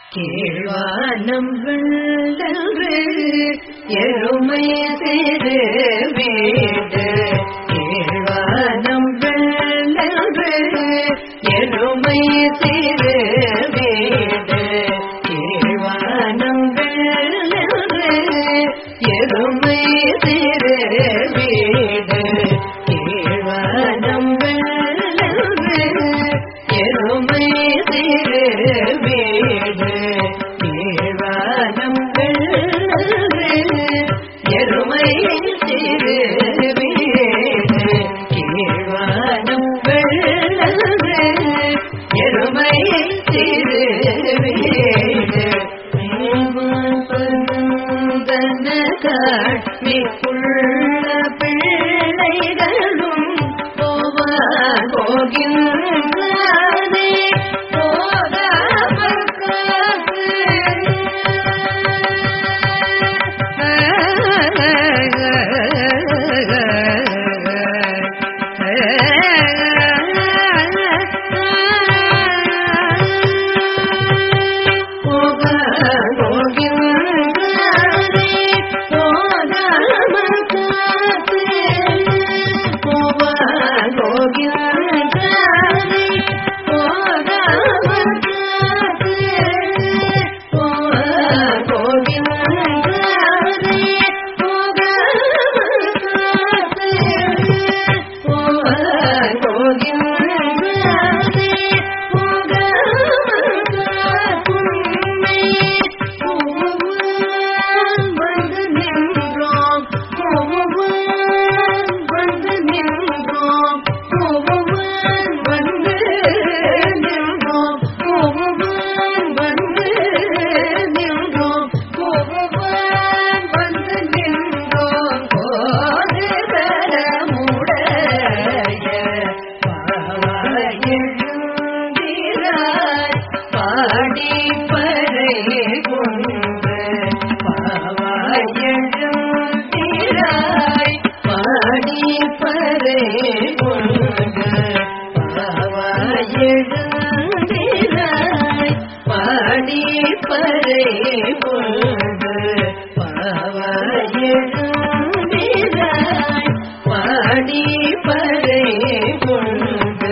கீழ்வானம் வெள்ளன்று எருமை சிறு வீடு கீழ்வானம் வெள்ளன்று எருமை சிறு வீடு கீழ்வானம் வெள்ளன்று எருமை சிறு வீடு கீழ்வானம் வெள்ளன்று எருமை சிறு வீடு கீழ்வானம் வெள்ளன்று எருமை சிறு வீடு கீழ்வானம் வெள்ளன்று எருமை சிறு வீடு மிக்குள்ள பிள்ளைகளும் போவார் போகின்றதே போகாமல் பாடி பறை கொண்டு பாவாயழுந்திராய் பாடி பறை கொண்டு பாவாயழுந்திராய் பாடி பறை கொண்டு பாவாயழுந்திராய் பாடி பறை கொண்டு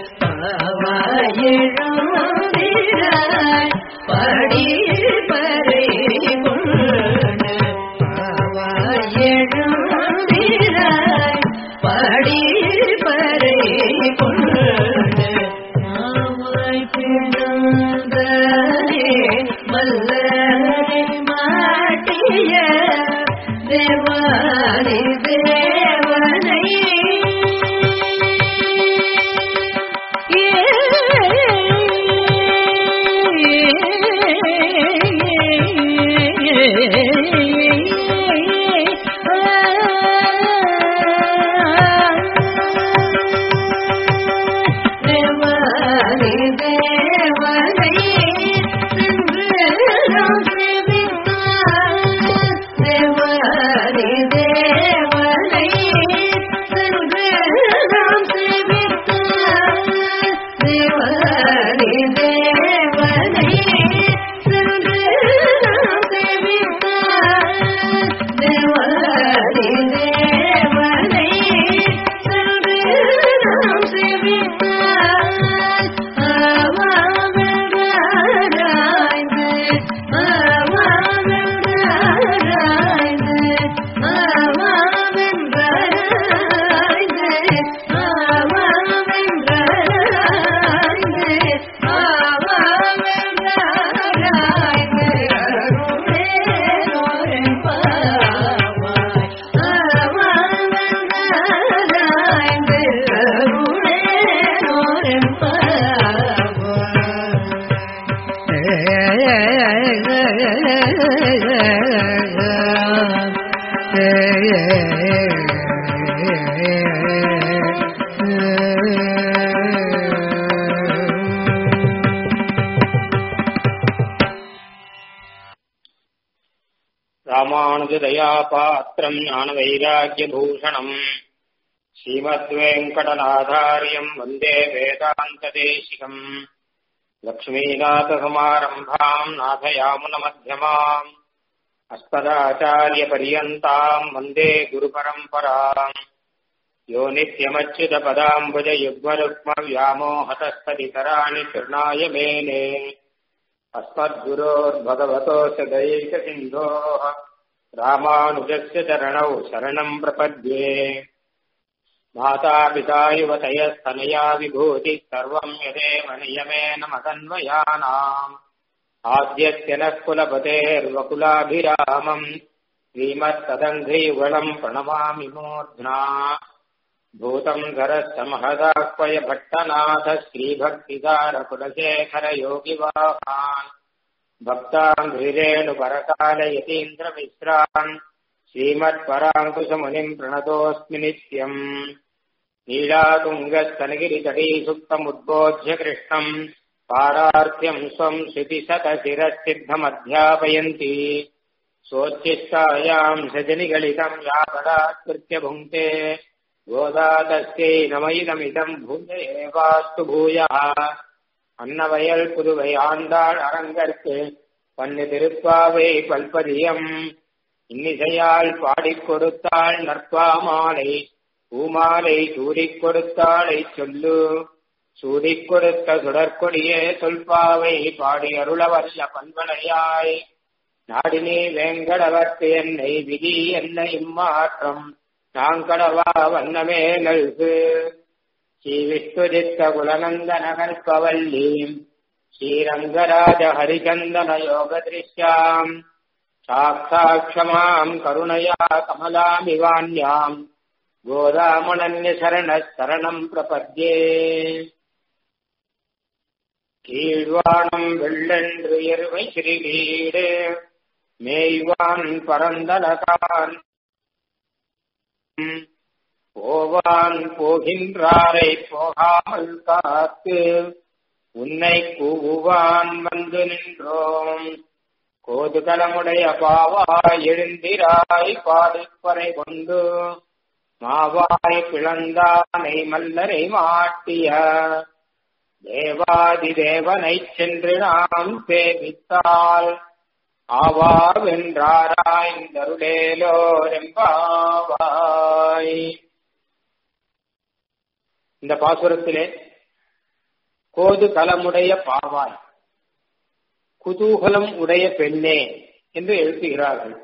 பாவாயழுந்திராய் பாடி பறை கொண்டு பாவாயழுந்திராய் பாடி பறை கொண்டு மாவாய் பிறந்ததே மல்லரை மாட்டிய தேவாரி தேவனை தேவனை தேவனை சென்று நாம் சேவித்தார் தேவனை தேவனை சென்று நாம் சேவித்தார் தேவனை தேவனை சென்று நாம் சேவித்தார் தேவனை தேவனை சென்று நாம் சேவித்தார் ஆவாவென்றாராய்ந்து ஆவாவென்றாராய்ந்து ஆவாவென்றாராய்ந்து ஆவாவென்றாராய்ந்து ஆவாவென்றாராய்ந்து அருளேலோரென் பாவாய் ஆவாவென்றாராய்ந்து அருளேலோரென் ராமானுஜதயாபாத்திரம் ஞானவைராக்கியபூஷணம் ஸ்ரீமத்வேங்கடநாதாரியம் வந்தே வேதாந்ததேசிகம் लक्ष्मीनाथसमारम्भाम् नाथयामुनमध्यमाम् अस्मदाचार्यपर्यन्ताम् वन्दे गुरुपरम्पराम् यो नित्यमच्युतपदाम्बुजयुग्मरुक्मव्यामोहतस्तदितराणि तृणाय मेने अस्मद्गुरोर्भगवतोऽस्य दयैकसिन्धोः रामानुजस्य चरणौ शरणम् प्रपद्ये मातापिता युवतयस्तनया विभूतिः सर्वम् यदेव नियमेन मदन्वयानाम् आद्यस्य नः कुलपतेर्वकुलाभिरामम् श्रीमत्तदङ्घ्रियुगलम् प्रणमामि मूर्ध्ना भूतम् धरश्च महदाह्वय भट्टनाथ श्रीभक्तिदारकुलशेखरयोगिवाहान् भक्तान् ह्रीरेणुपरकालयतीन्द्रमिश्रान् श्रीमत्पराङ्कुशमुनिम् प्रणतोऽस्मि नित्यम् नीलातुङ्गस्तनगिरितटी सुप्तमुद्बोध्य कृष्णम् पारार्थ्यम् स्वम् श्रुतिशतशिरसिद्धमध्यापयन्ति सोच्छिष्टायाम् सजनिगलितम् या पदात्कृत्य भुङ्क्ते गोदा तस्यै नमैदमिदम् भूय एवास्तु भूयः அன்னவயல் புதுவை ஆண்டாள் அரங்கற்கு பன்னு திருப்பாவை பல்பதியம் இன்னிசையால் பாடிக் கொடுத்தாள் நற்பாமாலை பூமாலை சூடிக் கொடுத்தாளை சொல்லு சூடிக் கொடுத்த சுடற்கொடியே சொல்பாவை பாடி அருளவல்ல பண்பனையாய் நாடினே வேங்கடவர்க்கு என்னை விதி என்ன இம்மாற்றம் நாங்கடவா வண்ணமே நல்கு ஸ்ரீ விஷ்ணுதித்த குலநந்தன கல்பவல்லீம் ஸ்ரீரங்கராஜ ஹரிச்சந்தன யோக திருஷ்யாம் சாட்சாட்சமாம் கருணயா கமலாமிவான்யாம் கோதாமணன்ய சரண சரணம் பிரபத்யே கீழ்வானம் வெள்ளென்று எருமை சிறுவீடு மேய்வான் பரந்தனகான் போவான் போகின்றாரை போகாமல் காத்து உன்னை கூவான் வந்து நின்றோம் கோதுகலமுடைய பாவா எழுந்திராய் பாடிப்பறை கொண்டு மாவாய் பிளந்தானை மல்லரை மாட்டிய தேவாதி தேவனை சென்று நாம் சேவித்தால் ஆவாவென்றாராய்ந்தருளேலோரெம்பாவாய் இந்த பாசுரத்திலே கோது கலமுடைய பாவாய் குதூகலம் உடைய பெண்ணே என்று எழுத்துகிறார்கள்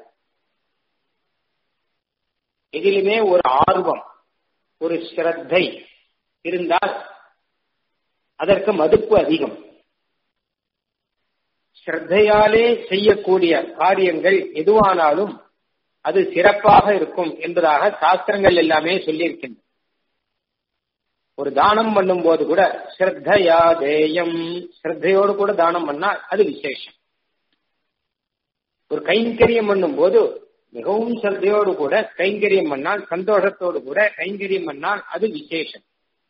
இதிலுமே ஒரு ஆர்வம் ஒரு ஸ்ரத்தை இருந்தால் அதற்கு மதிப்பு அதிகம் ஸ்ரத்தையாலே செய்யக்கூடிய காரியங்கள் எதுவானாலும் அது சிறப்பாக இருக்கும் என்பதாக சாஸ்திரங்கள் எல்லாமே சொல்லியிருக்கின்றன ஒரு தானம் பண்ணும் போது கூட ஸ்ரத்தையா தேயம் ஸ்ரத்தையோடு கூட தானம் பண்ணால் அது விசேஷம் ஒரு கைங்கரியம் பண்ணும் போது மிகவும் ஸ்ரத்தையோடு கூட கைங்கரியம் பண்ணால் சந்தோஷத்தோடு கூட கைங்கரியம் பண்ணால் அது விசேஷம்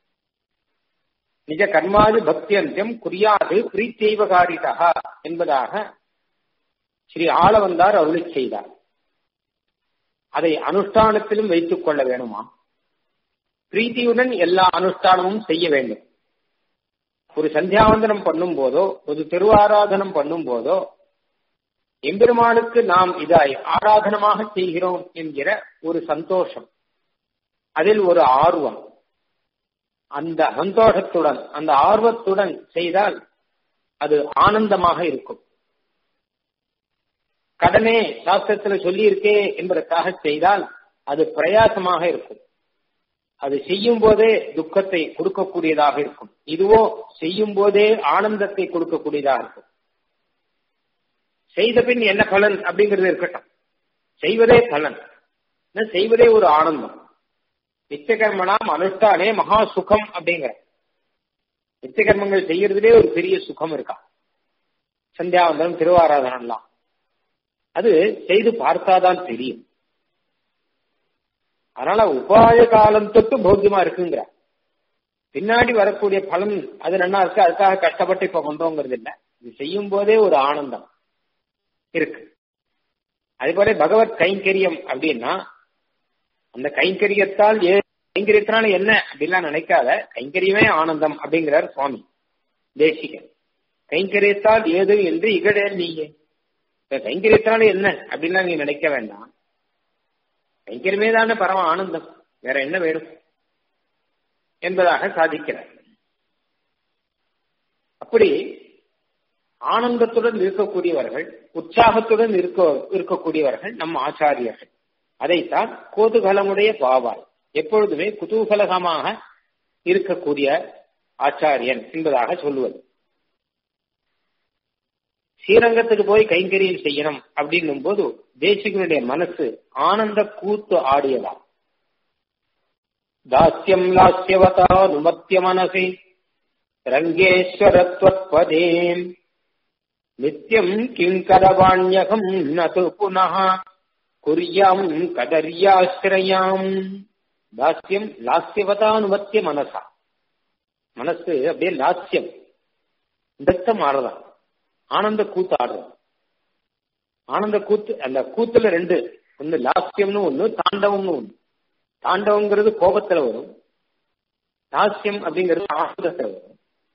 நிஜ கர்மாதி பக்தியந்தியம் குறியாது பிரீத்தெய்வகாரிதா என்பதாக ஸ்ரீ ஆளவந்தார் அருளி செய்தார் அதை அனுஷ்டானத்திலும் வைத்துக் கொள்ள வேணுமா பிரீத்தியுடன் எல்லா அனுஷ்டானமும் செய்ய வேண்டும் ஒரு சந்தியாவந்தனம் பண்ணும் போதோ ஒரு திருவாராதனம் பண்ணும் போதோ எம்பெருமானுக்கு நாம் இதை ஆராதனமாக செய்கிறோம் என்கிற ஒரு சந்தோஷம் அதில் ஒரு ஆர்வம் அந்த சந்தோஷத்துடன் அந்த ஆர்வத்துடன் செய்தால் அது ஆனந்தமாக இருக்கும் கடனே சாஸ்திரத்துல சொல்லி இருக்கே என்பதற்காக செய்தால் அது பிரயாசமாக இருக்கும் அது செய்யும் போதே துக்கத்தை கொடுக்கக்கூடியதாக இருக்கும் இதுவோ செய்யும் போதே ஆனந்தத்தை கொடுக்கக்கூடியதாக இருக்கும் செய்த பின் என்ன பலன் அப்படிங்கிறது இருக்கட்டும் செய்வதே பலன் செய்வதே ஒரு ஆனந்தம் நித்தியகர்மனாம் அனுஷ்டானே மகா சுகம் அப்படிங்கிற நித்தியகர்மங்கள் செய்யறதுலே ஒரு பெரிய சுகம் இருக்கா சந்தியாவந்தனம் திருவாராதனம்லாம் அது செய்து பார்த்தாதான் தெரியும் அதனால உபாய காலம் தொட்டு போக்கியமா இருக்குங்கிற பின்னாடி வரக்கூடிய பலன் அது நல்லா இருக்கு அதுக்காக கஷ்டப்பட்டு இப்ப கொண்டோங்கிறது இல்ல இது செய்யும் போதே ஒரு ஆனந்தம் இருக்கு அதே போல பகவத் கைங்கரியம் அப்படின்னா அந்த கைங்கரியத்தால் ஏ கைங்கரியத்தினால என்ன அப்படின்லாம் நினைக்காத கைங்கரியமே ஆனந்தம் அப்படிங்கிறார் சுவாமி தேசிகன் கைங்கரியத்தால் ஏது என்று இகழ நீயே இப்ப கைங்கரியத்தால் என்ன அப்படின்லாம் நீ நினைக்க வேண்டாம் கைங்கரியமே தானே பரம ஆனந்தம் வேற என்ன வேணும் என்பதாக சாதிக்கிறார் அப்படி ஆனந்தத்துடன் இருக்கக்கூடியவர்கள் உற்சாகத்துடன் இருக்க இருக்கக்கூடியவர்கள் நம் ஆச்சாரியர்கள் அதைத்தான் கோதுகலமுடைய பாவாய் எப்பொழுதுமே குதூகலகமாக இருக்கக்கூடிய ஆச்சாரியன் என்பதாக சொல்லுவது ஸ்ரீரங்கத்துக்கு போய் கைங்கரியம் செய்யணும் அப்படின்னும் போது தேசிகனுடைய மனசு ஆனந்த கூத்து ஆடியதாம் தாஸ்யம் லாஸ்யவதா நுமத்திய மனசி ரங்கேஸ்வரத்வத்பதே நித்யம் கிங்கரவாண்யகம் நது புனः குர்யாம் கடர்யாசிரயாம் தாஸ்யம் லாஸ்யவதானுமத்திய மனசா மனசு அப்படியே லாஸ்யம் நிறுத்தம் ஆடுறதான் ஆனந்த கூத்து ஆடுறது ஆனந்த கூத்து அந்த கூத்துல ரெண்டு ஒன்னு லாஸ்யம்னு ஒண்ணு தாண்டவம்னு ஒண்ணு தாண்டவங்கிறது கோபத்துல வரும் லாஸ்யம் அப்படிங்கிறது ஆனந்தத்துல வரும்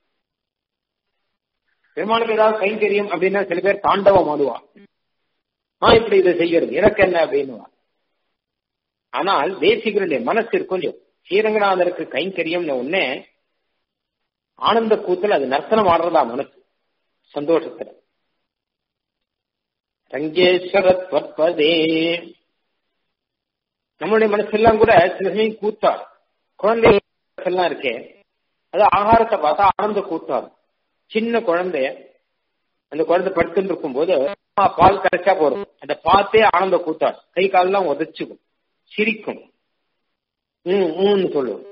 பெருமாளுக்கு ஏதாவது கைங்கரியம் அப்படின்னா சில பேர் தாண்டவம் ஆடுவா நான் இப்படி இதை செய்யறது எனக்கு என்ன அப்படின்னுவா ஆனால் தேசிகருடைய மனசு இருக்கும் இல்லையோ ஸ்ரீரங்கநாதருக்கு கைங்கரியம்னு ஒன்னே ஆனந்த கூத்துல அது நர்த்தனம் ஆடுறதா மனசு சந்தோஷத்துல ரங்கேஸ்வரத்வத்பதே நம்மளுடைய மனசெல்லாம் கூட சில சமயம் கூத்தா குழந்தை எல்லாம் இருக்கே அது ஆகாரத்தை பார்த்தா ஆனந்த கூத்தாரு சின்ன குழந்தைய அந்த குழந்தை படுத்துட்டு இருக்கும் போது பால் கரைச்சா போறோம் அந்த பார்த்தே ஆனந்த கூத்தாரு கை காலெல்லாம் உதச்சுக்கும் சிரிக்கும் ம் ஊன்னு சொல்லுவோம்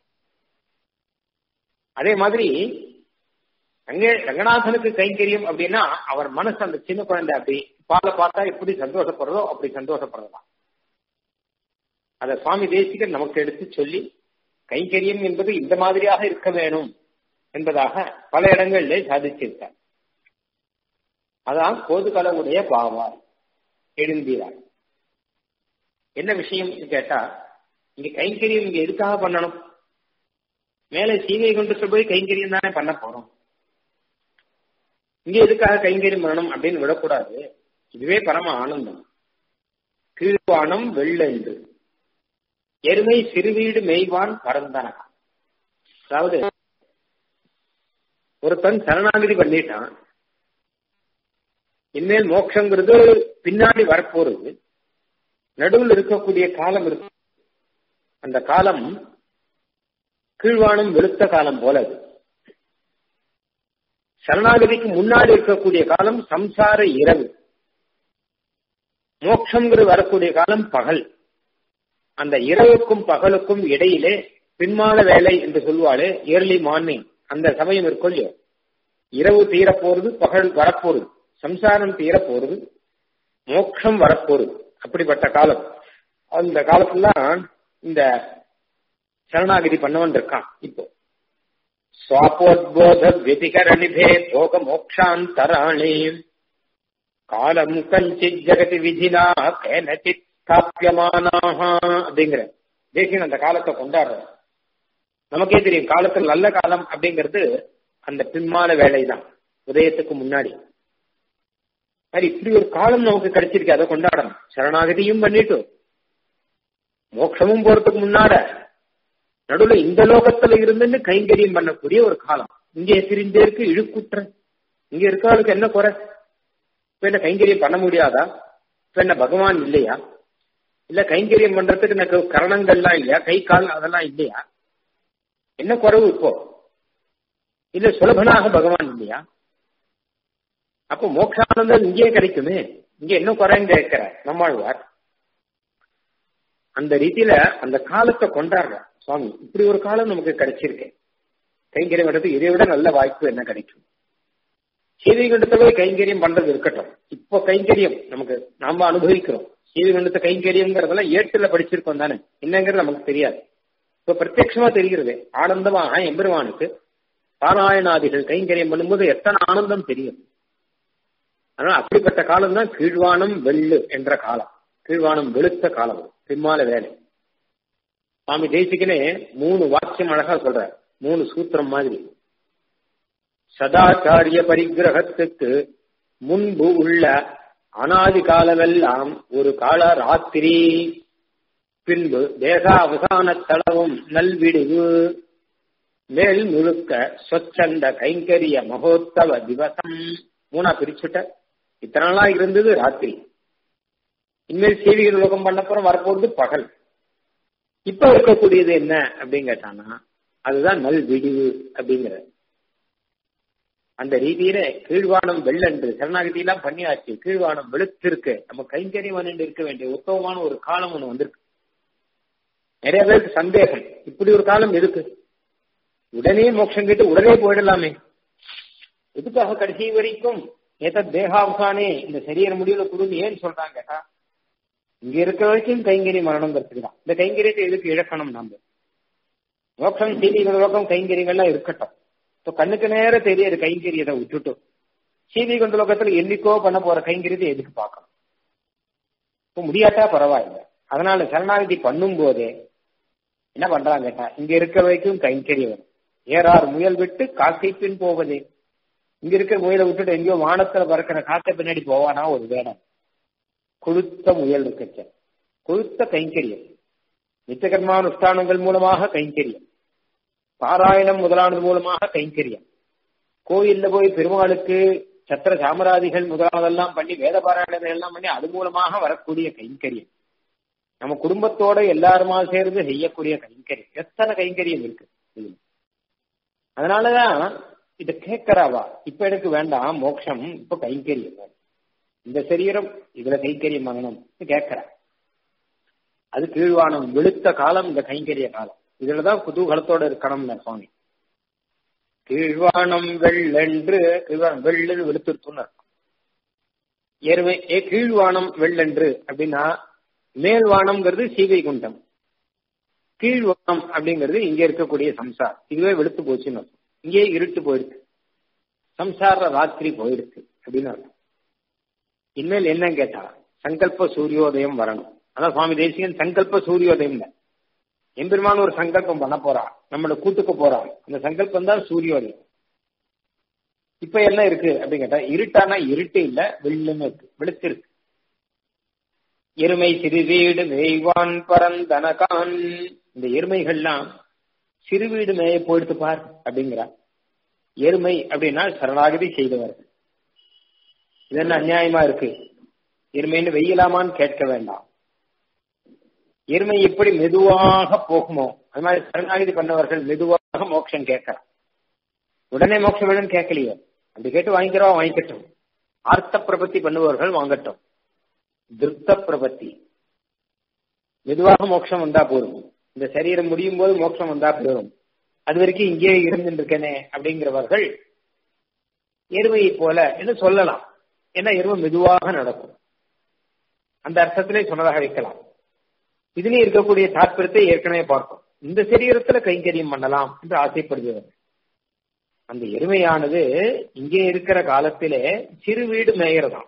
அதே மாதிரி அங்கே ரங்கநாதனுக்கு கைங்கரியம் அப்படின்னா அவர் மனசு அந்த சின்ன குழந்தை அப்படி பாலை பார்த்தா எப்படி சந்தோஷப்படுறதோ அப்படி சந்தோஷப்படுறதா அத சுவாமி தேசிகர் நமக்கு எடுத்து சொல்லி கைங்கரியம் என்பது இந்த மாதிரியாக இருக்க வேணும் என்பதாக பல இடங்களிலே சாதிச்சிருக்கார் அதான் கோதுகலவுடைய பாவார் எழுந்தீரார் என்ன விஷயம் கேட்டா இங்க கைங்கரியம் இங்க எதுக்காக பண்ணணும் மேலே சீவை கொண்டு போய் கைங்கரியம் தானே பண்ண போறோம் இங்க எதுக்காக கைங்கரியம் பண்ணணும் அப்படின்னு விடக்கூடாது இதுவே பரம ஆனந்தம் கீழ்வானம் வெள்ளென்று எருமை சிறுவீடு மெய்வான் பரந்தனகா அதாவது ஒருத்தன் சரணாகதி பண்ணிட்டான் இனிமேல் மோட்சங்கிறது பின்னாடி வரப்போறது நடுவில் இருக்கக்கூடிய காலம் இருக்கு அந்த காலம் கீழ்வானம் வெளுத்த காலம் போல அது சரணாகதிக்கு முன்னாடி இருக்கக்கூடிய காலம் சம்சார இரவு மோட்சங்கிறது வரக்கூடிய காலம் பகல் அந்த இரவுக்கும் பகலுக்கும் இடையிலே பின்மால வேலை என்று சொல்லுவாளே ஏர்லி மார்னிங் அந்த சமயம் இருக்கும் இல்லையோ இரவு தீர போறது பகல் வரப்போறது சம்சாரம் தீர போறது மோட்சம் வரப்போறது அப்படிப்பட்ட காலம் அந்த காலத்துலாம் இந்த சரணாகதி பண்ணவன் இருக்கான் இப்போ சுவாபோத்போத வெதிகரணிபே போக மோக்ஷாந்தராணி காலம் கஞ்சித் ஜெகதி விதினா கேனச்சித் ஸ்தாபியமானாக அப்படிங்கிற தேசியன் அந்த காலத்தை கொண்டாடுற நமக்கே தெரியும் காலத்தில் நல்ல காலம் அப்படிங்கிறது அந்த பின்மான வேலை தான் உதயத்துக்கு முன்னாடி அது இப்படி ஒரு காலம் நமக்கு கிடைச்சிருக்கு அதை கொண்டாடணும் சரணாகதியும் பண்ணிட்டு மோட்சமும் போறதுக்கு முன்னாட நடுவுல இந்த லோகத்துல இருந்துன்னு கைங்கரியம் பண்ணக்கூடிய ஒரு காலம் இங்கே திரிந்தே இருக்கு இழுக்குற்ற இங்க இருக்கவளுக்கு என்ன குறை இப்ப என்ன கைங்கரியம் பண்ண முடியாதா இப்ப என்ன பகவான் இல்லையா இல்ல கைங்கரியம் பண்றதுக்கு எனக்கு கரணங்கள்லாம் இல்லையா கை கால் அதெல்லாம் இல்லையா என்ன குறைவு இப்போ இல்ல சுலபனாக பகவான் இல்லையா அப்போ மோட்சானந்தம் இங்கேயே கிடைக்குமே இங்க என்ன குறைன்னு கேட்கிற நம்மாழ்வார் அந்த ரீதியில அந்த காலத்தை கொண்டாடுற சுவாமி இப்படி ஒரு காலம் நமக்கு கிடைச்சிருக்கு கைங்கரியம் பண்றது இதை விட நல்ல வாய்ப்பு என்ன கிடைக்கும் சீதைகுண்டத்தை போய் கைங்கரியம் பண்றது இருக்கட்டும் இப்போ கைங்கரியம் நமக்கு நாம அனுபவிக்கிறோம் சீதைகுண்டத்தை கைங்கரியம்ங்கிறதெல்லாம் ஏட்டுல படிச்சிருக்கோம் தானே என்னங்கிறது நமக்கு தெரியாது இப்ப பிரத்யட்சமா தெரிகிறது ஆனந்தமாக எம்பெருமானுக்கு பாராயணாதிகள் கைங்கரியம் பண்ணும்போது எத்தனை ஆனந்தம் தெரியும் அதனால அப்படிப்பட்ட காலம் தான் கீழ்வானம் வெள்ளு என்ற காலம் கீழ்வானம் வெளுத்த காலம் பின்மால வேலை சுவாமி தேசிகனே மூணு வாக்கியம் அழகா சொல்ற மூணு சூத்திரம் மாதிரி சதாச்சாரிய பரிகிரகத்துக்கு முன்பு உள்ள அனாதி காலமெல்லாம் ஒரு கால ராத்திரி பின்பு தேகாவசான தளவும் நல்விடுவு மேல் முழுக்க சொச்சந்த கைங்கரிய மகோத்சவ திவசம் மூணா பிரிச்சுட்ட இத்தனை நாளா இருந்தது ராத்திரி இனிமேல் சீவிகள் உலகம் பண்ணப்புறம் வரப்போறது பகல் இப்ப இருக்கக்கூடியது என்ன அப்படின்னு கேட்டானா அதுதான் நல் விடிவு அப்படிங்கிற அந்த ரீதியில கீழ்வானம் வெள்ளன்று சரணாகதி எல்லாம் பண்ணியாச்சு கீழ்வானம் வெளுத்திருக்கு நம்ம கைங்கரியம் பண்ணிட்டு இருக்க வேண்டிய உத்தமமான ஒரு காலம் ஒண்ணு வந்திருக்கு நிறைய பேருக்கு சந்தேகம் இப்படி ஒரு காலம் இருக்கு உடனே மோட்சம் கேட்டு உடனே போயிடலாமே எதுக்காக கடைசி வரைக்கும் ஏத்த தேகாவசானே இந்த சரீர முடிவுல குடுன்னு ஏன் சொல்றாங்க கேட்டா இங்க இருக்கிற வரைக்கும் கைங்கரி மரணங்கிறதுக்கு தான் இந்த கைங்கரியத்தை எதுக்கு இழக்கணும் நாம மோட்சம் சீதிகள் லோகம் கைங்கரியங்கள்லாம் இருக்கட்டும் இப்போ கண்ணுக்கு நேர தெரியாது கைங்கரியத்தை விட்டுட்டும் சீதி கொண்ட லோகத்துல என்னைக்கோ பண்ண போற கைங்கரியத்தை எதுக்கு பார்க்கணும் இப்போ முடியாட்டா பரவாயில்ல அதனால சரணாகதி பண்ணும் போதே என்ன பண்றாங்க கேட்டா இங்க இருக்க வரைக்கும் கைங்கரியம் ஏறார் முயல் விட்டு காக்கை பின் போவதே இங்க இருக்கிற முயலை விட்டுட்டு எங்கேயோ வானத்துல பறக்கிற காக்கை பின்னாடி போவானா ஒரு வேடம் கொழுத்த முயல் இருக்கச்ச கொழுத்த கைங்கரியம் நித்தியகர்மானுஷ்டானங்கள் மூலமாக கைங்கரியம் பாராயணம் முதலானது மூலமாக கைங்கரியம் கோயில்ல போய் பெருமாளுக்கு சத்திர சாமராதிகள் முதலானதெல்லாம் பண்ணி வேத பாராயணங்கள் எல்லாம் பண்ணி அது மூலமாக வரக்கூடிய கைங்கரியம் நம்ம குடும்பத்தோட எல்லாருமா சேர்ந்து செய்யக்கூடிய கைங்கரியம் எத்தனை கைங்கரியம் இருக்கு இதுல அதனாலதான் இத கேட்கறாவா இப்ப எனக்கு வேண்டாம் மோட்சம் இப்ப கைங்கரியம் வேணும். இந்த சரீரம் இதுல கைங்கரியம் வாங்கணும் கேட்கிறா அது கீழ்வானம் வெளுத்த காலம் இந்த கைங்கரிய காலம் இதுலதான் குதூகலத்தோட இருக்கணும்னு சுவாமி கீழ்வானம் வெள்ளென்று கீழ்வானம் வெள்ளு வெளுத்துருத்துன்னு இருக்கும் எருமை ஏ கீழ்வானம் வெள்ளென்று அப்படின்னா மேல்வானம்ங்கிறது சீவை குண்டம் கீழ்வானம் அப்படிங்கிறது இங்க இருக்கக்கூடிய சம்சார் இதுவே வெளுத்து போச்சுன்னு அர்த்தம் இங்கே இருட்டு போயிடுச்சு சம்சார ராத்திரி போயிடுச்சு அப்படின்னு அர்த்தம் இனிமேல் என்ன கேட்டா சங்கல்ப சூரியோதயம் வரணும் அதான் சுவாமி தேசிகன் சங்கல்ப சூரியோதயம் எம்பெருமான் ஒரு சங்கல்பம் பண்ண போறா நம்மள கூட்டுக்கு போறான் அந்த சங்கல்பம் தான் சூரியோதயம் இப்ப என்ன இருக்கு அப்படின்னு கேட்டா இருட்டானா இருட்டு இல்ல வெள்ளுன்னு இருக்கு வெளுத்து இருக்கு எருமை சிறுவீடு மேய்வான் பரந்தனகான் இந்த எருமைகள்லாம் சிறுவீடு மேய போயிடுத்து பார் அப்படிங்கிறா எருமை அப்படின்னா சரணாகதி செய்தவர்கள் இது என்ன அநியாயமா இருக்கு எருமைன்னு வெய்யலாமான்னு கேட்க வேண்டாம் எருமை எப்படி மெதுவாக போகுமோ அது மாதிரி சரணாகதி பண்ணவர்கள் மெதுவாக மோட்சம் கேட்கலாம் உடனே மோட்சம் வேணும்னு கேட்கலையே அப்படி கேட்டு வாங்கிக்கிறோம் வாங்கிக்கட்டும் ஆர்த்த பிரபத்தி பண்ணுபவர்கள் வாங்கட்டும் திருப்த பிரபத்தி மெதுவாக மோட்சம் வந்தா போதும் இந்த சரீரம் முடியும் போது மோட்சம் வந்தா போதும் அது வரைக்கும் இங்கே இருந்துட்டு இருக்கேனே அப்படிங்கிறவர்கள் எருமையை போல என்று சொல்லலாம் ஏன்னா எருமை மெதுவாக நடக்கும் அந்த அர்த்தத்திலே சொன்னதாக வைக்கலாம் இதுலயும் இருக்கக்கூடிய தாற்பயத்தை ஏற்கனவே பார்த்தோம் இந்த சரீரத்துல கைங்கரியம் பண்ணலாம் என்று ஆசைப்படுகிறது அந்த எருமையானது இங்கே இருக்கிற காலத்திலே சிறு வீடு மேயறதாம்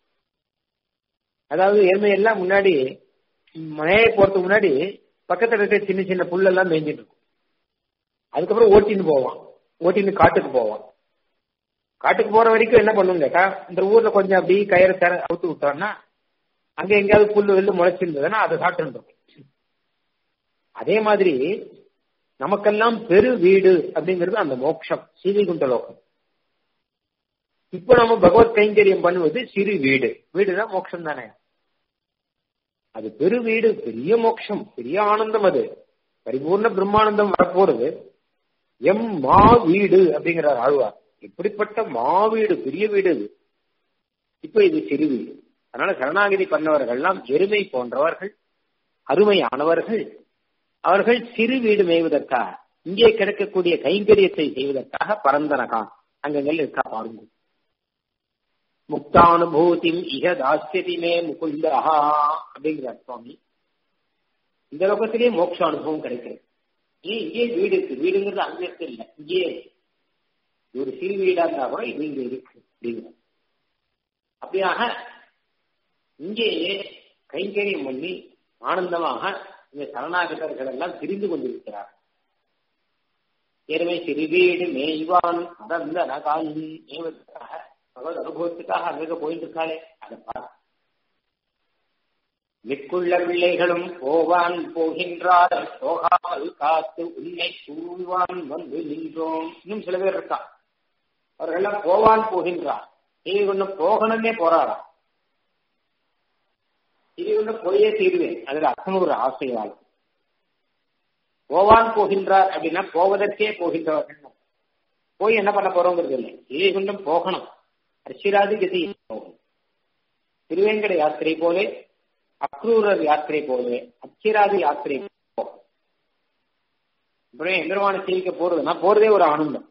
அதாவது எருமை எல்லாம் முன்னாடி மேய போறதுக்கு முன்னாடி பக்கத்துல இருக்க சின்ன சின்ன புல்லெல்லாம் மேய்ஞ்சிட்டு இருக்கும் அதுக்கப்புறம் ஓட்டின்னு போவான் ஓட்டின்னு காட்டுக்கு போவான் காட்டுக்கு போற வரைக்கும் என்ன பண்ணும் கேட்டா இந்த ஊர்ல கொஞ்சம் அப்படி கயிறு தர அவுத்து விட்டோம்னா அங்க எங்கேயாவது புல்லு வெள்ளு முளைச்சிருந்ததுன்னா அதை சாப்பிட்டு அதே மாதிரி நமக்கெல்லாம் பெரு வீடு அப்படிங்கிறது அந்த மோட்சம் சீவிகுண்ட லோகம் இப்ப நம்ம பகவத் கைங்கரியம் பண்ணுவது சிறு வீடு வீடுதான் மோட்சம் தானே அது பெரு வீடு பெரிய மோட்சம் பெரிய ஆனந்தம் அது பரிபூர்ண பிரம்மானந்தம் வரப்போறது எம் மா வீடு அப்படிங்கிறார் ஆழ்வார் எப்படிப்பட்ட மா வீடு பெரிய வீடு இது இப்ப இது சிறு வீடு அதனால சரணாகிதி பண்ணவர்கள்லாம் எருமை போன்றவர்கள் அருமையானவர்கள் அவர்கள் சிறு வீடு மேய்வதற்காக இங்கே கிடைக்கக்கூடிய கைங்கரியத்தை செய்வதற்காக பரந்தனகான் அங்கங்கள் இருக்கா பாருங்க முக்தானுபூதி இக தாஸ்யதி மே முகுந்தஹா அப்படிங்கிறார் சுவாமி இந்த லோகத்திலேயே மோட்ச அனுபவம் கிடைக்கிறது ஏன் இங்கே வீடு இருக்கு வீடுங்கிறது அங்க இருக்கு இல்ல இங்கே ஒரு சிறு வீடா இருந்தா கூட இது இங்க இருக்கு அப்படிங்கிற அப்படியாக இங்கே கைங்கரியம் பண்ணி ஆனந்தமாக இந்த சரணாகதர்கள் எல்லாம் பிரிந்து கொண்டிருக்கிறார் எருமை சிறுவீடு மேய்வான் அதந்த நகால் மேய்வதற்காக பகவத் அனுபவத்துக்காக அங்க போயிட்டு இருக்காளே அதை பாரு மிக்குள்ள பிள்ளைகளும் போவான் போகின்றார் போகாமல் காத்து உன்னை சூழ்வான் வந்து நின்றோம் இன்னும் சில பேர் இருக்கா அவர்களெல்லாம் போவான் போகின்றார் இது ஒண்ணு போகணும்னே போறாராம் இது ஒண்ணு போயே தீருவேன் அதுல அத்தனை ஒரு ஆசையால் போவான் போகின்றார் அப்படின்னா போவதற்கே போகின்றவர்கள் போய் என்ன பண்ண போறோங்கிறது இல்லை இதை கொண்டும் போகணும் அர்ச்சிராதி கதி போகணும் திருவேங்கட யாத்திரை போலே அக்ரூரர் யாத்திரை போலே அச்சிராதி யாத்திரை போகும் அப்புறம் எம்பெருமான சேவிக்க போறதுன்னா போறதே ஒரு ஆனந்தம்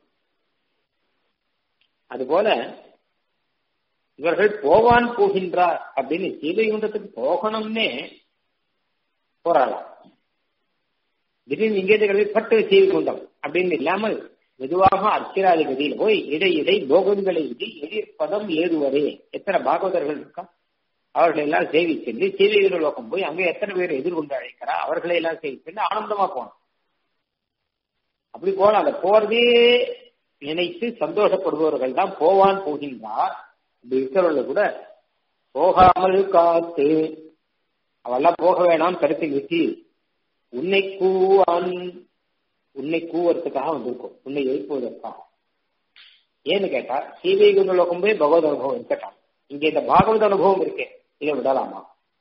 அதுபோல இவர்கள் போவான் போகின்றார் அப்படின்னு சீதைகுண்டத்துக்கு போகணும்னே போராடலாம் திடீர்னு இங்கே கிளம்பி பட்டு சீவிகுண்டம் அப்படின்னு இல்லாமல் மெதுவாக அர்ச்சிராதி கதியில் போய் இடை இடை போகங்களை இது எதிர்ப்பதம் ஏறுவரே எத்தனை பாகவதர்கள் இருக்கா அவர்களை எல்லாம் சேவி சென்று சீதைகுண்ட லோகம் போய் அங்கே எத்தனை பேர் எதிர்கொண்டு அழைக்கிறா அவர்களை எல்லாம் சேவி சென்று ஆனந்தமா போனோம் அப்படி போல அந்த போறதே நினைத்து சந்தோஷப்படுபவர்கள் தான் போவான் போகின்றார் இப்படி இருக்கிறவர்கள் கூட போகாமல் காத்து அவெல்லாம் போக வேணாம் கருத்தை விட்டு உன்னை கூவான் உன்னை கூவறதுக்காக வந்திருக்கும் உன்னை எழுப்புவதற்காக ஏன்னு கேட்டா சீதை குண்டலோகம் போய் பகவத் அனுபவம் இருக்கட்டான் இங்க இந்த பாகவத அனுபவம் இருக்கே இதை விடலாமா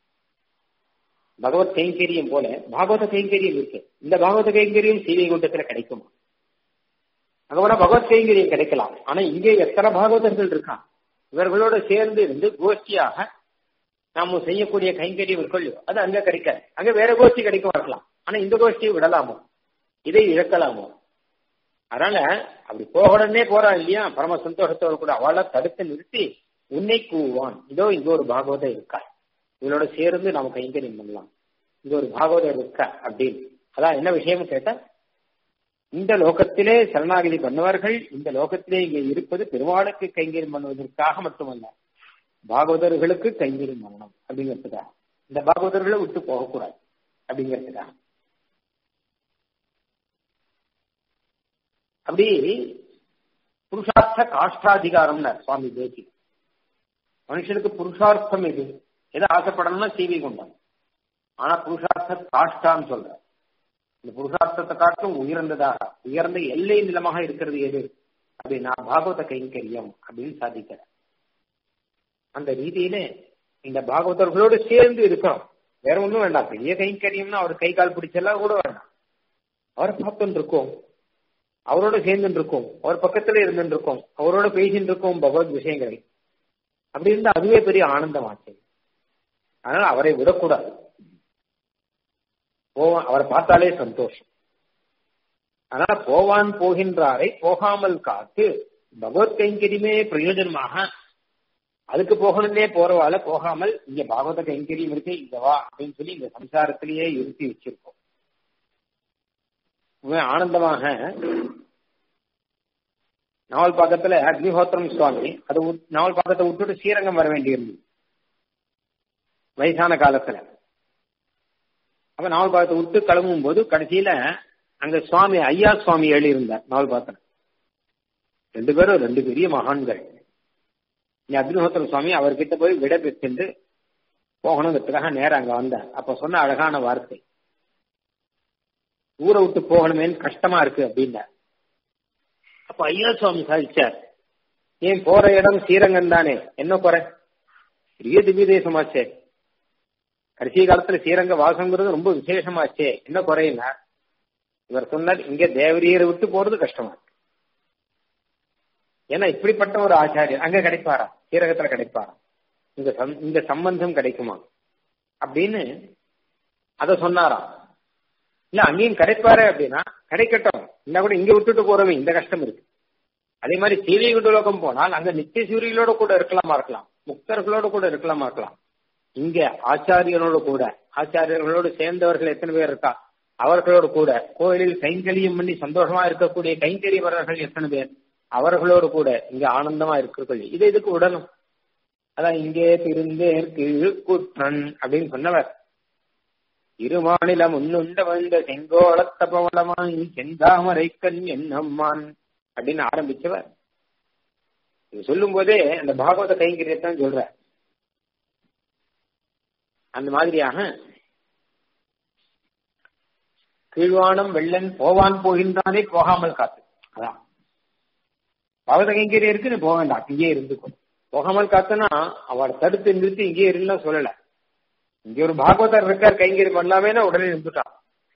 பகவத் கைங்கரியம் போல பாகவத கைங்கரியம் இருக்கு இந்த பாகவத கைங்கரியம் சீதை குண்டத்துல கிடைக்குமா அங்க போனா பகவத் கைங்கரியம் கிடைக்கலாம் ஆனா இங்கே எத்தனை பாகவதர்கள் இருக்கான் இவர்களோட சேர்ந்து இருந்து கோஷ்டியாக நாம செய்யக்கூடிய கைங்கரியம் இருக்கோ அது அங்க கிடைக்காது அங்க வேற கோஷ்டி கிடைக்க வரலாம் ஆனா இந்த கோஷ்டியை விடலாமோ இதை இழக்கலாமோ அதனால அப்படி போகணும்னே போறான் இல்லையா பரம சந்தோஷத்தோடு கூட அவளை தடுத்து நிறுத்தி உன்னை கூவான் இதோ இங்க ஒரு பாகவதம் இருக்கா இவளோட சேர்ந்து நாம கைங்கரியம் பண்ணலாம் இங்க ஒரு பாகவதம் இருக்கா அப்படின்னு அதான் என்ன விஷயம் கேட்டா இந்த லோகத்திலே சரணாகதி பண்ணுவார்கள் இந்த லோகத்திலே இங்கே இருப்பது பெருமாளுக்கு கைங்கரியம் பண்ணுவதற்காக மட்டுமல்ல பாகவதர்களுக்கு கைங்கரியம் பண்ணணும் அப்படிங்கிறதுக்காக இந்த பாகவதர்களை விட்டு போகக்கூடாது அப்படிங்கிறதுக்காக அப்படி புருஷார்த்த காஷ்டாதிகாரம்னு சுவாமி தேசி மனுஷனுக்கு புருஷார்த்தம் எது எதை ஆசைப்படணும்னா சீவி கொண்டான் ஆனா புருஷார்த்த காஷ்டான்னு சொல்ற இந்த புருஷார்த்தத்தை காட்டும் உயர்ந்ததாக உயர்ந்த எல்லை நிலமாக இருக்கிறது எது அப்படின்னா பாகவத கைங்கரியம் அப்படின்னு சாதிக்கிற அந்த ரீதியில இந்த பாகவதர்களோடு சேர்ந்து இருக்கிறோம் வேற ஒண்ணும் வேண்டாம் பெரிய கைங்கரியம்னா அவர் கை கால் பிடிச்செல்லாம் கூட வேண்டாம் அவரை பார்த்துட்டு இருக்கோம் அவரோட சேர்ந்து இருக்கோம் அவர் பக்கத்துல இருந்துட்டு இருக்கோம் அவரோட பேசிட்டு இருக்கோம் பகவத் விஷயங்களை அப்படி இருந்தா அதுவே பெரிய ஆனந்தமாச்சு அதனால அவரை விடக்கூடாது போவான் அவரை பார்த்தாலே சந்தோஷம் அதனால போவான் போகின்றாரை போகாமல் காத்து பகவத் கைங்கரியமே பிரயோஜனமாக அதுக்கு போகணும்னே போறவால போகாமல் இங்க பாகவத கைங்கரியம் இருக்கு இங்க வா அப்படின்னு சொல்லி இந்த சம்சாரத்திலேயே இருத்தி வச்சிருக்கோம் ஆனந்தமாக நாவல் பக்கத்துல அக்னிஹோத்திரம் சுவாமி அது நாவல் பக்கத்தை விட்டுட்டு ஸ்ரீரங்கம் வர வேண்டியிருந்தது வயசான காலத்துல அப்ப நாவல் பாகத்தை விட்டு கிளம்பும் போது கடைசியில அங்க சுவாமி ஐயா சுவாமி எழுதி இருந்தார் நாவல் பாத்திரம் ரெண்டு பேரும் ரெண்டு பெரிய மகான்கள் நீ அக்னிஹோத்திரம் சுவாமி அவர்கிட்ட போய் விட பெற்று போகணுங்கிறதுக்காக நேரம் அங்க வந்தார் அப்ப சொன்ன அழகான வார்த்தை ஊரை விட்டு போகணுமேன்னு கஷ்டமா இருக்கு அப்படின்னார் அப்ப ஐயா சுவாமி சாதிச்சார் ஏன் போற இடம் ஸ்ரீரங்கம் தானே என்ன குறை பெரிய திவ்ய தேசமாச்சே கடைசி காலத்துல ஸ்ரீரங்க வாசங்கிறது ரொம்ப விசேஷமாச்சே என்ன குறையினா இவர் சொன்னார் இங்க தேவரியரை விட்டு போறது கஷ்டமா இருக்கு ஏன்னா இப்படிப்பட்ட ஒரு ஆச்சாரியர் அங்க கிடைப்பாரா ஸ்ரீரகத்துல கிடைப்பாரா இந்த இந்த சம்பந்தம் கிடைக்குமா அப்படின்னு அத சொன்னாராம் இல்ல அங்கேயும் கிடைப்பாரு அப்படின்னா கிடைக்கட்டும் இல்ல கூட இங்க விட்டுட்டு போறவங்க இந்த கஷ்டம் இருக்கு அதே மாதிரி சீதை குண்டலோகம் போனால் அங்க நித்திய சூரியர்களோட கூட இருக்கலாமா இருக்கலாம் முக்தர்களோட கூட இருக்கலாமா இருக்கலாம் இங்க ஆச்சாரியனோட கூட ஆச்சாரியர்களோடு சேர்ந்தவர்கள் எத்தனை பேர் இருக்கா அவர்களோடு கூட கோயிலில் கைங்கரியம் பண்ணி சந்தோஷமா இருக்கக்கூடிய கைங்கரியவர்கள் எத்தனை பேர் அவர்களோடு கூட இங்க ஆனந்தமா இருக்கிறார்கள் இதை இதுக்கு விடணும் அதான் இங்கே திருந்தேற்கு குற்றன் அப்படின்னு சொன்னவர் இருமாநிலம் உன்னுண்ட வந்த செங்கோளத்த பவளமாய் செந்தாமரை கண் என்னம்மான் அப்படின்னு ஆரம்பிச்சவர் இது சொல்லும் போதே அந்த பாகவத கைங்கரியத்தான் சொல்ற அந்த மாதிரியாக கீழ்வானம் வெள்ளன் போவான் போகின்றானே போகாமல் காத்து அதான் பாகவத கைங்கரியம் இருக்கு நீ போக வேண்டாம் இங்கே இருந்துக்கோ போகாமல் காத்துனா அவளை தடுத்து நிறுத்தி இங்கே இருலாம் சொல்லல இங்க ஒரு பாகவதர் இருக்கார் கைங்கரியம் பண்ணலாமேனா உடனே நின்றுட்டான்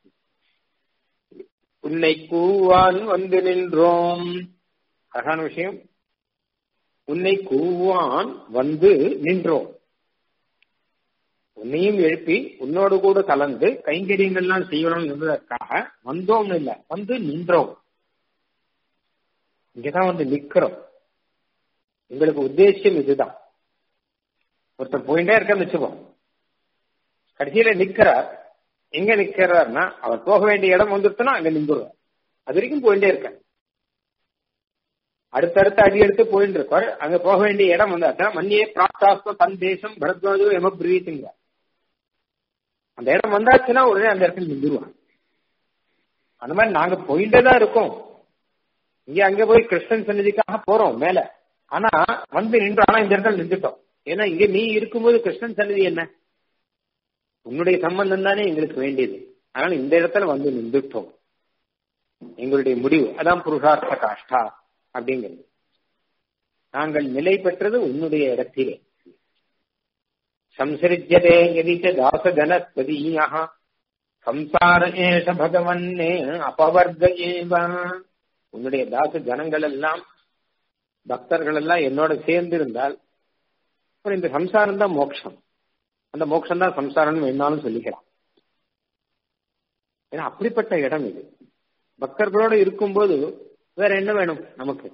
உன்னை கூவான் வந்து நின்றோம் அழகான விஷயம் உன்னை கூவான் வந்து நின்றோம் உன்னையும் எழுப்பி உன்னோடு கூட கலந்து கைங்கரியங்கள்லாம் செய்யணும் என்பதற்காக வந்தோம் இல்ல வந்து நின்றோம் இங்கதான் வந்து நிக்கிறோம் எங்களுக்கு உத்தேசியம் இதுதான் ஒருத்தர் போயிட்டே இருக்க வச்சுப்போம் கடைசியில நிக்கிறார் எங்க நிக்கிறார்னா அவர் போக வேண்டிய இடம் வந்துருச்சுன்னா அங்க நின்றுருவார் அது வரைக்கும் போயிட்டே இருக்க அடுத்தடுத்து அடி எடுத்து போயிட்டு இருப்பார் அங்க போக வேண்டிய இடம் வந்தாச்சா மன்னியே பிராப்தாஸ்த தன் தேசம் பரத்வாஜோ எம பிரீத்துங்க அந்த இடம் வந்தாச்சுன்னா உடனே அந்த இடத்துல நின்றுருவான் அந்த மாதிரி நாங்க போயிட்டே தான் இருக்கோம் இங்க அங்க போய் கிருஷ்ணன் சன்னதிக்காக போறோம் மேல ஆனா வந்து நின்றோம் ஆனா இந்த இடத்துல நின்றுட்டோம் ஏன்னா இங்க நீ இருக்கும்போது கிருஷ்ணன் சன்னதி என்ன உன்னுடைய சம்பந்தம் தானே எங்களுக்கு வேண்டியது அதனால இந்த இடத்துல வந்து நின்றுட்டோம் எங்களுடைய முடிவு அதான் புருஷார்த்த காஷ்டா அப்படிங்கிறது நாங்கள் நிலை பெற்றது உன்னுடைய இடத்திலே சம்சரிஜதே எதிச்ச தாசகனஸ்பதீயா சம்சார ஏஷ பகவன்னே அபவர்க ஏவ உன்னுடைய தாச ஜனங்கள் எல்லாம் பக்தர்கள் எல்லாம் என்னோட சேர்ந்து இருந்தால் அப்புறம் இந்த சம்சாரம் தான் மோட்சம் அந்த மோட்சம் தான் சம்சாரம் வேணாலும் சொல்லிக்கலாம் ஏன்னா அப்படிப்பட்ட இடம் இது பக்தர்களோட இருக்கும்போது வேற என்ன வேணும் நமக்கு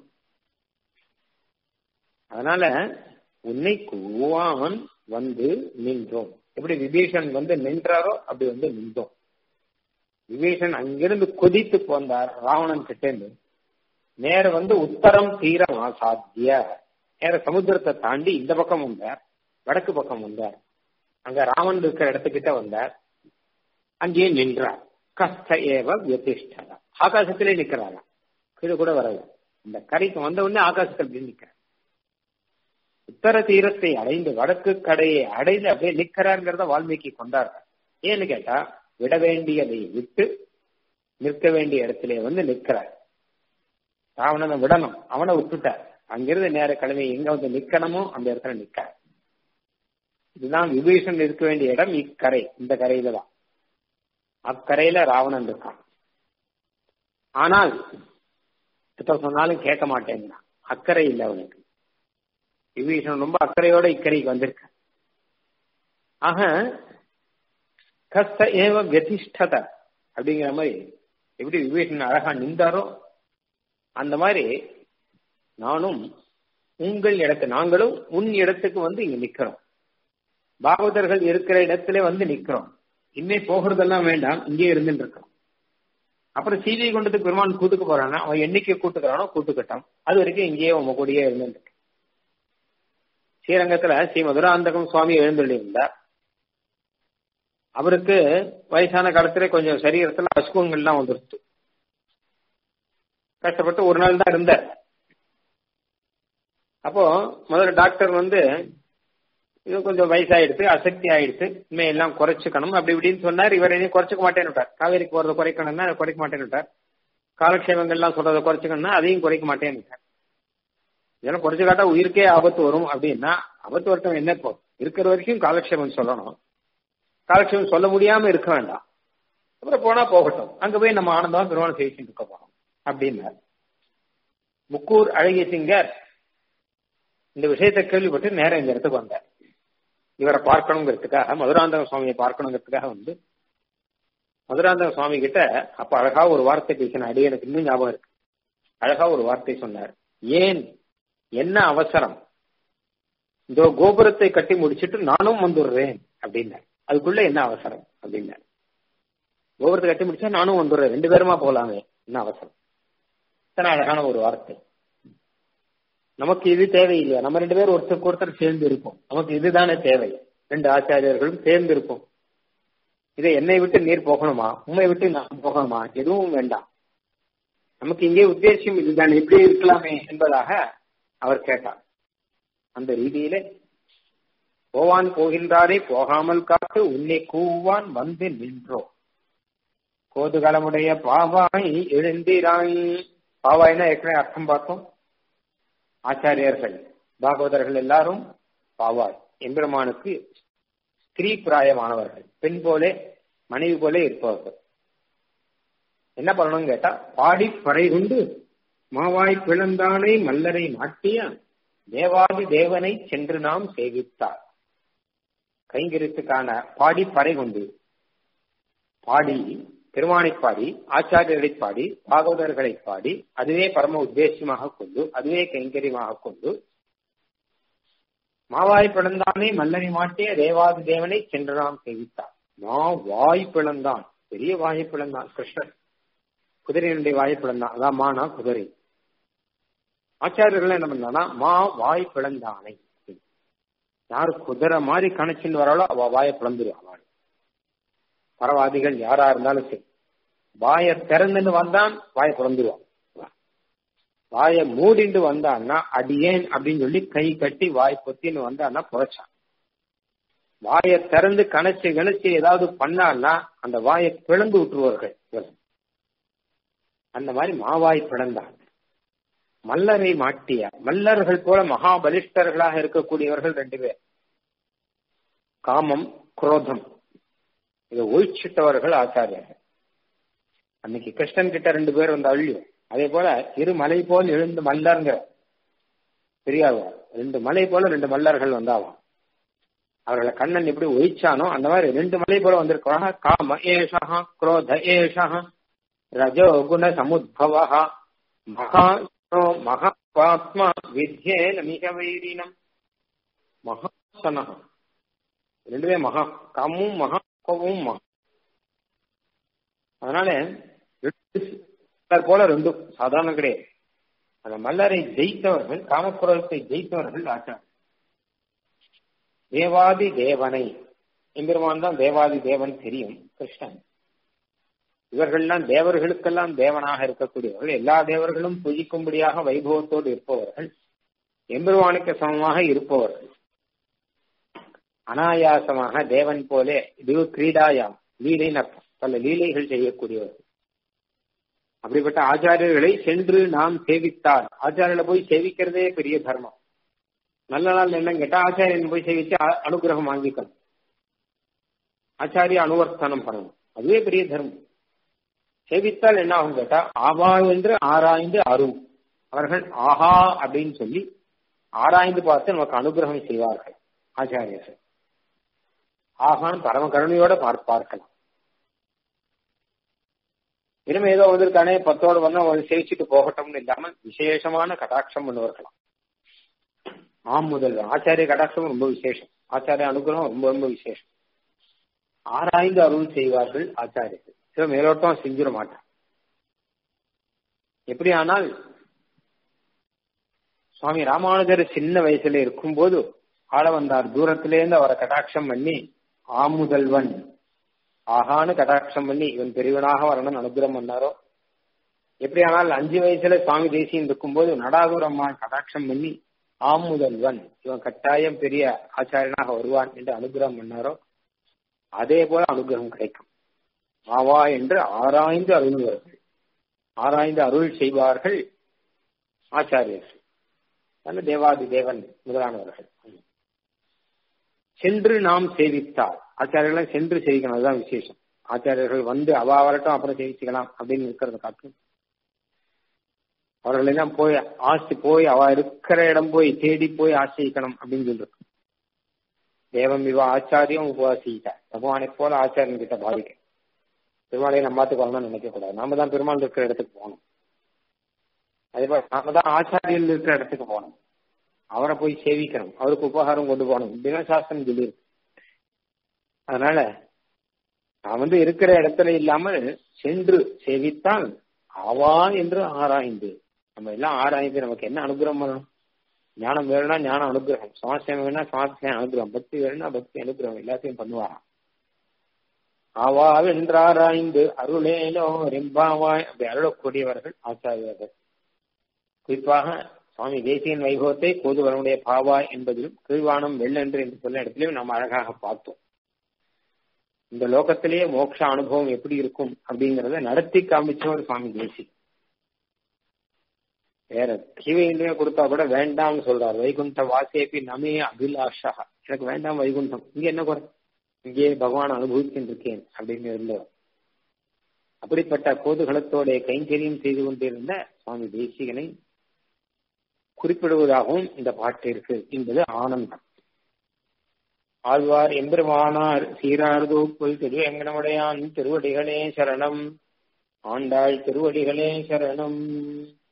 அதனால உன்னை கூவான் வந்து நின்றோம் எப்படி விபீஷன் வந்து நின்றாரோ அப்படி வந்து நின்றோம் விபீஷன் அங்கிருந்து கொதித்து போந்தார் ராவணன் கிட்டேந்து நேர வந்து உத்தரம் தீரம் அசாத்திய நேர சமுத்திரத்தை தாண்டி இந்த பக்கம் வந்தார் வடக்கு பக்கம் வந்தார் அங்க ராவன் இருக்கிற இடத்துக்கிட்ட வந்தார் அங்கேயே நின்றார் கஷ்ட ஏவ வியதிஷ்டர ஆகாசத்திலே நிக்கிறாரா கீழே கூட வரல இந்த கரைக்கு வந்த உடனே ஆகாசத்தில் நிக்கிறார் உத்தர தீரத்தை அடைந்து வடக்கு கடையை அடைந்து அப்படியே நிக்கிறாருங்கிறத வால்மீகி கொண்டாடுறார் ஏன்னு கேட்டா விட வேண்டியதை விட்டு நிற்க வேண்டிய இடத்திலே வந்து நிற்கிறார் ராவணனை விடணும் அவனை விட்டுட்டார் அங்கிருந்து நேர கிழமை எங்க வந்து நிக்கணுமோ அந்த இடத்துல நிக்க இதுதான் விபீஷன் இருக்க வேண்டிய இடம் இக்கரை இந்த கரையில தான் அக்கரையில ராவணன் இருக்கான் ஆனால் இப்ப சொன்னாலும் கேட்க மாட்டேங்கிறான் அக்கறை இல்லை அவனுக்கு விபீஷன் ரொம்ப அக்கறையோட இக்கரைக்கு வந்திருக்க ஆக கஸ்த ஏவ கதிஷ்டத அப்படிங்கிற மாதிரி எப்படி விபீஷன் அழகா நின்றாரோ அந்த மாதிரி நானும் உங்கள் இடத்து நாங்களும் உன் இடத்துக்கு வந்து இங்க நிக்கிறோம் பாகவதர்கள் இருக்கிற இடத்துல வந்து நிக்கிறோம் இனிமே போகிறதெல்லாம் வேண்டாம் இங்கே இருந்துட்டு இருக்கோம் அப்புறம் சீதை கொண்டதுக்கு பெருமான் கூட்டுக்கு போறானா அவன் என்னைக்கு கூட்டுக்கிறானோ கூட்டுக்கட்டான் அது வரைக்கும் இங்கேயே உங்க கூடயே இருந்துட்டு ஸ்ரீரங்கத்துல ஸ்ரீ மதுராந்தகம் சுவாமி எழுந்தள்ளி இருந்தார் அவருக்கு வயசான காலத்துல கொஞ்சம் சரீரத்துல அசுகங்கள்லாம் வந்துருச்சு கஷ்டப்பட்டு ஒரு நாள் தான் இருந்தார் அப்போ முதல்ல டாக்டர் வந்து இது கொஞ்சம் வயசாயிடுச்சு அசக்தி ஆயிடுச்சு இனிமே எல்லாம் குறைச்சிக்கணும் அப்படி இப்படின்னு சொன்னார் இவர் இனி குறைச்சிக்க மாட்டேன்னு காவேரிக்கு போறதை குறைக்கணும்னா குறைக்க மாட்டேன்னு காலக்ஷேமங்கள்லாம் சொல்றதை குறைச்சிக்கணும்னா அதையும் குறைக்க மாட்டேன்னு இதெல்லாம் குறைச்சு காட்டா உயிருக்கே ஆபத்து வரும் அப்படின்னா ஆபத்து வரட்டும் என்ன இப்போ இருக்கிற வரைக்கும் காலக்ஷேமம் சொல்லணும் காலக்ஷேமம் சொல்ல முடியாம இருக்க வேண்டாம் அப்புறம் போனா போகட்டும் அங்க போய் நம்ம ஆனந்தமா பெருமாள் பேசிட்டு இருக்க போறோம் அப்படின்னார் முக்கூர் அழகிய சிங்கர் இந்த விஷயத்தை கேள்விப்பட்டு நேரம் இந்த இடத்துக்கு வந்தார் இவரை பார்க்கணுங்கிறதுக்காக மதுராந்தக சுவாமியை பார்க்கணுங்கிறதுக்காக வந்து மதுராந்தக சுவாமி கிட்ட அப்ப அழகா ஒரு வார்த்தை பேசின அடி எனக்கு இன்னும் ஞாபகம் இருக்கு அழகா ஒரு வார்த்தை சொன்னார் ஏன் என்ன அவசரம் இந்த கோபுரத்தை கட்டி முடிச்சிட்டு நானும் வந்துடுறேன் அப்படின்னார் அதுக்குள்ள என்ன அவசரம் அப்படின்னார் கோபுரத்தை கட்டி முடிச்சா நானும் வந்துடுறேன் ரெண்டு பேருமா போலாமே என்ன அவசரம் இத்தனை அழகான ஒரு வார்த்தை நமக்கு இது தேவையில்லையா நம்ம ரெண்டு பேரும் ஒருத்தருக்கு ஒருத்தர் சேர்ந்து இருப்போம் நமக்கு இதுதானே தேவை ரெண்டு ஆச்சாரியர்களும் சேர்ந்து இருப்போம் இதை என்னை விட்டு நீர் போகணுமா உண்மை விட்டு நான் போகணுமா எதுவும் வேண்டாம் நமக்கு இங்கே உத்தேசியம் இதுதான் இப்படி இருக்கலாமே என்பதாக அவர் கேட்டார் அந்த ரீதியிலே போவான் போகின்றாரே போகாமல் காத்து உன்னை கூவான் வந்து நின்றோ கோதுகலமுடைய பாவாய் எழுந்திராய் பாவாய்னா ஏற்கனவே அர்த்தம் பார்த்தோம் ஆச்சாரியர்கள் பாகவதர்கள் எல்லாரும் பாவாய் எம்பெருமானுக்கு ஸ்திரீ பிராயமானவர்கள் பெண் போலே மனைவி போலே இருப்பவர்கள் என்ன பண்ணணும் கேட்டா பாடி பறை கொண்டு மாவாய் பிளந்தானை மல்லரை மாட்டிய தேவாதி தேவனை சென்று நாம் சேவித்தார் கைங்கரியத்துக்கான பாடி பறை கொண்டு பாடி பெருமானை பாடி ஆச்சாரியர்களை பாடி பாகவதர்களை பாடி அதுவே பரம உத்தேசமாக கொண்டு அதுவே கைங்கரியமாக கொண்டு மாவாய் பிளந்தானே மல்லரை மாட்டிய தேவாதி தேவனை சென்று நாம் சேவித்தார் மா வாய் பிளந்தான் பெரிய வாயை பிளந்தான் கிருஷ்ணன் குதிரையினுடைய வாயை பிளந்தான் அதான் மானா குதிரை ஆச்சாரியர்கள் என்ன பண்ணானா மா வாய் பிளந்தானை யாரு குதிரை மாதிரி கணச்சின்னு வராளோ அவ வாயை பிளந்துருவா அவள் பரவாதிகள் யாரா இருந்தாலும் சரி வாயை திறந்துன்னு வந்தான் வாயை பிளந்துருவான் வாயை மூடிண்டு வந்தான்னா அடியேன் அப்படின்னு சொல்லி கை கட்டி வாய் பொத்தின்னு வந்தான்னா புழைச்சான் வாயை திறந்து கணச்சு கணச்சு ஏதாவது பண்ணான்னா அந்த வாயை பிளந்து விட்டுருவார்கள் அந்த மாதிரி மாவாய் பிளந்தான் மல்லரை மாட்டிய மல்லர்கள் போல மகாபலிஷ்டர்களாக இருக்கக்கூடியவர்கள் ரெண்டு பேர் காமம் குரோதம் இதை ஒழிச்சிட்டவர்கள் ஆச்சாரியர்கள் அன்னைக்கு கிருஷ்ணன் கிட்ட ரெண்டு பேர் வந்து அழியும் அதே போல இரு மலை போல் எழுந்து மல்லர்ங்கிற பெரியாழ்வார் ரெண்டு மலை போல ரெண்டு மல்லர்கள் வந்தாவாம் அவர்களை கண்ணன் எப்படி ஒழிச்சானோ அந்த மாதிரி ரெண்டு மலை போல வந்திருக்காங்க காம ஏஷா குரோத ஏஷா ரஜோ குண சமுத்பவ மகா மகாத்மா வித்யேன மிக வைரீனம் மகாசனா ரெண்டுமே மகா காமும் மகா கோபமும் மகா அதனால போல ரெண்டும் சாதாரணம் கிடையாது அந்த மல்லரை ஜெயித்தவர்கள் காமக்குரத்தை ஜெயித்தவர்கள் ஆச்சார் தேவாதி தேவனை எம்பெருமான் தான் தேவாதி தேவன் தெரியும் கிருஷ்ணன் இவர்கள்லாம் தேவர்களுக்கெல்லாம் தேவனாக இருக்கக்கூடியவர்கள் எல்லா தேவர்களும் பூஜிக்கும்படியாக வைபவத்தோடு இருப்பவர்கள் எம்பெருமானுக்கு சமமாக இருப்பவர்கள் அனாயாசமாக தேவன் போலே இது கிரீடாயாம் லீலைன்னு அர்த்தம் பல லீலைகள் செய்யக்கூடியவர்கள் அப்படிப்பட்ட ஆச்சாரியர்களை சென்று நாம் சேவித்தார் ஆச்சாரியர்களை போய் சேவிக்கிறதே பெரிய தர்மம் நல்ல நாள் என்னன்னு கேட்டா ஆச்சாரியன் போய் சேவிச்சு அனுகிரகம் வாங்கிக்கணும் ஆச்சாரிய அனுவர்த்தனம் பண்ணணும் அதுவே பெரிய தர்மம் சேவித்தால் என்ன ஆகும் கேட்டா ஆவா என்று ஆராய்ந்து அரும் அவர்கள் ஆஹா அப்படின்னு சொல்லி ஆராய்ந்து பார்த்து நமக்கு அனுகிரகம் செய்வார்கள் ஆச்சாரியர்கள் ஆகான் பரம கருணையோட பார்க்கலாம் இனிமே ஏதோ வந்திருக்கானே பத்தோடு வந்து அவன் சேவிச்சுட்டு போகட்டும்னு இல்லாமல் விசேஷமான கடாட்சம் பண்ணுவார்களாம் ஆம் முதல் ஆச்சாரிய கடாட்சம் ரொம்ப விசேஷம் ஆச்சாரிய அனுகிரகம் ரொம்ப ரொம்ப விசேஷம் ஆராய்ந்து அருள் செய்வார்கள் ஆச்சாரியர்கள் சில மேலோட்டம் செஞ்சிட மாட்டான் எப்படி ஆனால் சுவாமி ராமானுஜர் சின்ன வயசுல இருக்கும்போது ஆள வந்தார் தூரத்திலேருந்து அவரை கடாட்சம் பண்ணி ஆமுதல்வன் ஆகான்னு கடாட்சம் பண்ணி இவன் பெரியவனாக வரணும்னு அனுகிரகம் பண்ணாரோ எப்படி ஆனால் அஞ்சு வயசுல சுவாமி தேசியம் இருக்கும்போது நடாதூர் அம்மா கடாட்சம் பண்ணி ஆமுதல்வன் இவன் கட்டாயம் பெரிய ஆச்சாரியனாக வருவான் என்று அனுகிரகம் பண்ணாரோ அதே போல அனுகிரகம் கிடைக்கும் ஆவா என்று ஆராய்ந்து அருள்வார்கள் ஆராய்ந்து அருள் செய்வார்கள் ஆச்சாரியர்கள் நல்ல தேவாதி தேவன் முதலானவர்கள் சென்று நாம் சேவித்தால் ஆச்சாரியர்களை சென்று சேவிக்கணும் அதுதான் விசேஷம் ஆச்சாரியர்கள் வந்து அவா வரட்டும் அப்புறம் சேவிச்சுக்கலாம் அப்படின்னு இருக்கிறத காட்டும் அவர்கள் எல்லாம் போய் ஆசி போய் அவ இருக்கிற இடம் போய் தேடி போய் ஆசிரிக்கணும் அப்படின்னு சொல்லிருக்கு தேவம் இவ ஆச்சாரியம் உபவாசிட்டார் பகவானை போல ஆச்சாரியன் கிட்ட பாதிக்க பெருமாளையை நம்ம பார்த்துக்கு வரணும்னு நினைக்க கூடாது நாம தான் பெருமாள் இருக்கிற இடத்துக்கு போகணும் அதே போல நாம தான் ஆச்சாரியன் இருக்கிற இடத்துக்கு போகணும் அவரை போய் சேவிக்கணும் அவருக்கு உபகாரம் கொண்டு போகணும் இப்படிலாம் சாஸ்திரம் சொல்லியிருக்கு அதனால நான் வந்து இருக்கிற இடத்துல இல்லாமல் சென்று சேவித்தால் ஆவா என்று ஆராய்ந்து நம்ம எல்லாம் ஆராய்ந்து நமக்கு என்ன அனுகிரகம் பண்ணணும் ஞானம் வேணும்னா ஞானம் அனுகிரகம் சமாசியம் வேணும்னா சமாசியம் அனுகிரகம் பக்தி வேணும்னா பக்தி அனுகிரகம் எல்லாத்தையும் பண்ணுவாராம் ஆவாவென்றாராய்ந்து அருளேலோ ரெம்பாவாய் அப்படி அருளக்கூடியவர்கள் ஆச்சாரியர்கள் குறிப்பாக சுவாமி தேசியன் வைபவத்தை கோதுவரனுடைய பாவாய் என்பதிலும் கீழ்வானம் வெள்ளென்று என்று சொல்ல இடத்திலும் நாம் அழகாக பார்த்தோம் இந்த லோகத்திலேயே மோட்ச அனுபவம் எப்படி இருக்கும் அப்படிங்கறத நடத்தி காமிச்சவர் சுவாமி தேசி வேற கீவையிலுமே கொடுத்தா கூட வேண்டாம்னு சொல்றாரு வைகுண்ட வாசேபி நமே அபிலாஷா எனக்கு வேண்டாம் வைகுண்டம் இங்க என்ன குறை இங்கே பகவான் அனுபவிக்கின்றிருக்கேன் அப்படின்னு இருந்தவர் அப்படிப்பட்ட கோதுகளத்தோட கைங்கரியம் செய்து கொண்டிருந்த சுவாமி தேசிகனை குறிப்பிடுவதாகவும் இந்த பாட்டு இருக்கு என்பது ஆனந்தம் ஆழ்வார் எம்பெருமானார் சீரார்தூப்புல் திருவேங்கடமுடையான் திருவடிகளே சரணம் ஆண்டாள் திருவடிகளே சரணம்